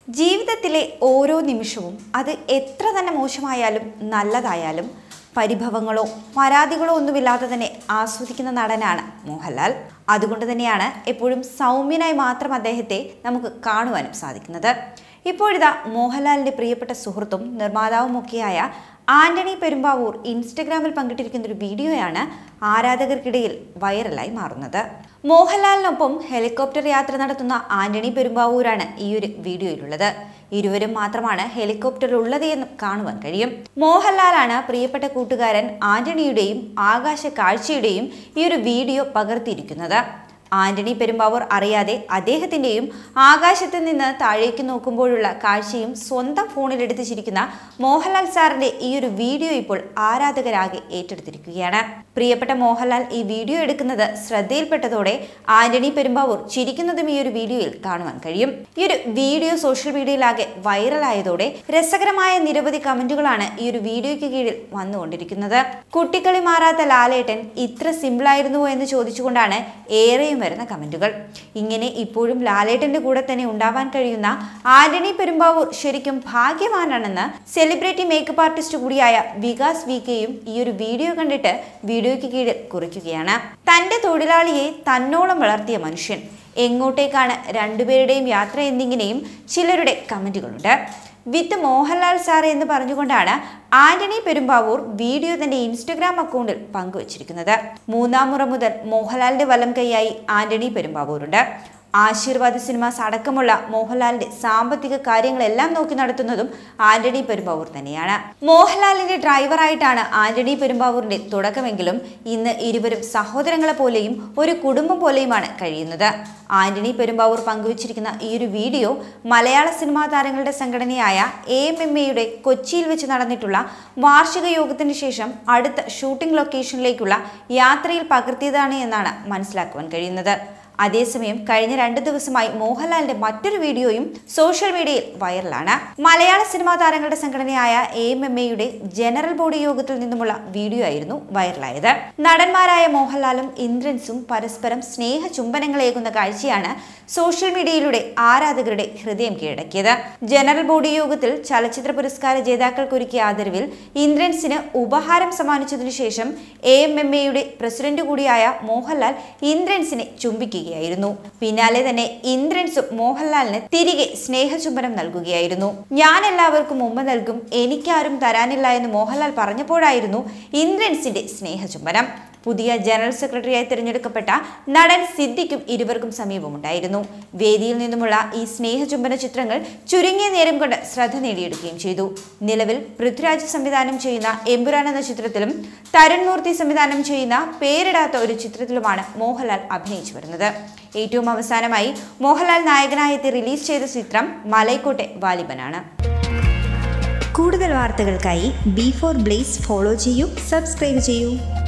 ജീവിതത്തിലെ ഓരോ നിമിഷവും അത് എത്ര തന്നെ മോശമായാലും നല്ലതായാലും പരിഭവങ്ങളോ പരാതികളോ ഒന്നുമില്ലാതെ തന്നെ ആസ്വദിക്കുന്ന നടനാണ് മോഹൻലാൽ അതുകൊണ്ട് തന്നെയാണ് എപ്പോഴും സൗമ്യനായി മാത്രം അദ്ദേഹത്തെ നമുക്ക് കാണുവാനും സാധിക്കുന്നത് ഇപ്പോഴിതാ മോഹൻലാലിൻ്റെ പ്രിയപ്പെട്ട സുഹൃത്തും നിർമ്മാതാവുമൊക്കെയായ ആന്റണി പെരുമ്പാവൂർ ഇൻസ്റ്റഗ്രാമിൽ പങ്കിട്ടിരിക്കുന്ന ഒരു വീഡിയോയാണ് ആരാധകർക്കിടയിൽ വൈറലായി മാറുന്നത് മോഹൻലാലിനൊപ്പം ഹെലികോപ്റ്റർ യാത്ര നടത്തുന്ന ആന്റണി പെരുമ്പാവൂരാണ് ഈ ഒരു വീഡിയോയിലുള്ളത് ഇരുവരും മാത്രമാണ് ഹെലികോപ്റ്ററിൽ ഉള്ളത് എന്നും കാണുവാൻ കഴിയും മോഹൻലാലാണ് പ്രിയപ്പെട്ട കൂട്ടുകാരൻ ആന്റണിയുടെയും ആകാശ കാഴ്ചയുടെയും ഈ ഒരു വീഡിയോ പകർത്തിയിരിക്കുന്നത് ആന്റണി പെരുമ്പാവൂർ അറിയാതെ അദ്ദേഹത്തിന്റെയും ആകാശത്ത് നിന്ന് താഴേക്ക് നോക്കുമ്പോഴുള്ള കാഴ്ചയും സ്വന്തം ഫോണിൽ എടുത്ത് ചിരിക്കുന്ന മോഹൻലാൽ സാറിന്റെ ഈ ഒരു വീഡിയോ ഇപ്പോൾ ആരാധകരാകെ ഏറ്റെടുത്തിരിക്കുകയാണ് പ്രിയപ്പെട്ട മോഹൻലാൽ ഈ വീഡിയോ എടുക്കുന്നത് ശ്രദ്ധയിൽപ്പെട്ടതോടെ ആന്റണി പെരുമ്പാവൂർ ചിരിക്കുന്നതും ഈ ഒരു വീഡിയോയിൽ കാണുവാൻ കഴിയും ഈ ഒരു വീഡിയോ സോഷ്യൽ മീഡിയയിലാകെ വൈറലായതോടെ രസകരമായ നിരവധി കമന്റുകളാണ് ഈ ഒരു വീഡിയോയ്ക്ക് കീഴിൽ വന്നുകൊണ്ടിരിക്കുന്നത് കുട്ടിക്കളി മാറാത്ത ലാലേട്ടൻ ഇത്ര സിമ്പിളായിരുന്നുവോ എന്ന് ചോദിച്ചുകൊണ്ടാണ് ഏറെയും വരുന്ന കമന്റുകൾ ഇങ്ങനെ ഇപ്പോഴും ലാലേട്ടന്റെ കൂടെ തന്നെ ഉണ്ടാവാൻ കഴിയുന്ന ആന്റണി പെരുമ്പാവൂർ ശരിക്കും ഭാഗ്യവാനാണെന്ന് സെലിബ്രിറ്റി മേക്കപ്പ് ആർട്ടിസ്റ്റ് കൂടിയായ വികാസ് വി കെയും ഈ ഒരു വീഡിയോ കണ്ടിട്ട് വീഡിയോയ്ക്ക് കീഴിൽ കുറിക്കുകയാണ് തന്റെ തൊഴിലാളിയെ തന്നോളം വളർത്തിയ മനുഷ്യൻ എങ്ങോട്ടേക്കാണ് രണ്ടുപേരുടെയും യാത്ര എന്നിങ്ങനെയും ചിലരുടെ കമന്റുകളുണ്ട് വിത്ത് മോഹൻലാൽ സാർ എന്ന് പറഞ്ഞുകൊണ്ടാണ് ആന്റണി പെരുമ്പാവൂർ വീഡിയോ തന്റെ ഇൻസ്റ്റഗ്രാം അക്കൗണ്ടിൽ പങ്കുവച്ചിരിക്കുന്നത് മൂന്നാം മുറ മുതൽ മോഹൻലാലിന്റെ വലം കൈയായി ആന്റണി പെരുമ്പാവൂരുണ്ട് ആശീർവാദ് സിനിമാസ് അടക്കമുള്ള മോഹൻലാലിന്റെ സാമ്പത്തിക കാര്യങ്ങളെല്ലാം നോക്കി നടത്തുന്നതും ആന്റണി പെരുമ്പാവൂർ തന്നെയാണ് മോഹൻലാലിന്റെ ഡ്രൈവറായിട്ടാണ് ആന്റണി പെരുമ്പാവൂരിന്റെ തുടക്കമെങ്കിലും ഇന്ന് ഇരുവരും സഹോദരങ്ങളെ പോലെയും ഒരു കുടുംബം പോലെയുമാണ് കഴിയുന്നത് ആന്റണി പെരുമ്പാവൂർ പങ്കുവച്ചിരിക്കുന്ന ഈ ഒരു വീഡിയോ മലയാള സിനിമാ താരങ്ങളുടെ സംഘടനയായ എ എം എം എയുടെ കൊച്ചിയിൽ വെച്ച് നടന്നിട്ടുള്ള വാർഷിക യോഗത്തിന് ശേഷം അടുത്ത ഷൂട്ടിംഗ് ലൊക്കേഷനിലേക്കുള്ള യാത്രയിൽ പകർത്തിയതാണ് എന്നാണ് മനസ്സിലാക്കുവാൻ കഴിയുന്നത് അതേസമയം കഴിഞ്ഞ രണ്ട് ദിവസമായി മോഹൻലാലിന്റെ മറ്റൊരു വീഡിയോയും സോഷ്യൽ മീഡിയയിൽ വൈറലാണ് മലയാള സിനിമാ താരങ്ങളുടെ സംഘടനയായ എ എം എം എയുടെ ജനറൽ ബോഡി യോഗത്തിൽ നിന്നുമുള്ള വീഡിയോ ആയിരുന്നു വൈറലായത് നടന്മാരായ മോഹൻലാലും ഇന്ദ്രൻസും പരസ്പരം സ്നേഹ ചുംബനങ്ങളേകുന്ന കാഴ്ചയാണ് സോഷ്യൽ മീഡിയയിലൂടെ ആരാധകരുടെ ഹൃദയം കീഴടക്കിയത് ജനറൽ ബോഡി യോഗത്തിൽ ചലച്ചിത്ര പുരസ്കാര ജേതാക്കൾക്കൊരുക്കിയ ആദരവിൽ ഇന്ദ്രൻസിന് ഉപഹാരം സമ്മാനിച്ചതിനു ശേഷം എ എം എം എയുടെ പ്രസിഡന്റ് കൂടിയായ മോഹൻലാൽ ഇന്ദ്രൻസിനെ ചുംബിക്കുകയായിരുന്നു പിന്നാലെ തന്നെ ഇന്ദ്രൻസും മോഹൻലാലിന് തിരികെ സ്നേഹചുംബനം നൽകുകയായിരുന്നു ഞാൻ എല്ലാവർക്കും മുമ്പ് നൽകും എനിക്കാരും തരാനില്ല എന്ന് മോഹൻലാൽ പറഞ്ഞപ്പോഴായിരുന്നു ഇന്ദ്രൻസിന്റെ സ്നേഹചുംബനം പുതിയ ജനറൽ സെക്രട്ടറിയായി തിരഞ്ഞെടുക്കപ്പെട്ട നടൻ സിദ്ദിഖും ഇരുവർക്കും സമീപമുണ്ടായിരുന്നു വേദിയിൽ നിന്നുമുള്ള ഈ സ്നേഹചുംബന ചിത്രങ്ങൾ ചുരുങ്ങിയ നേരം കൊണ്ട് ശ്രദ്ധ നേടിയെടുക്കുകയും ചെയ്തു നിലവിൽ പൃഥ്വിരാജ് സംവിധാനം ചെയ്യുന്ന എമ്പുരാൻ എന്ന ചിത്രത്തിലും തരുൺ മൂർത്തി സംവിധാനം ചെയ്യുന്ന പേരിടാത്ത ഒരു ചിത്രത്തിലുമാണ് മോഹൻലാൽ അഭിനയിച്ചു വരുന്നത് ഏറ്റവും അവസാനമായി മോഹൻലാൽ നായകനായി എത്തി റിലീസ് ചെയ്ത ചിത്രം മലൈക്കോട്ടെ വാലിബനാണ് കൂടുതൽ വാർത്തകൾക്കായി ബി ഫോർ ബ്ലേസ് ഫോളോ ചെയ്യൂ സബ്സ്ക്രൈബ് ചെയ്യൂ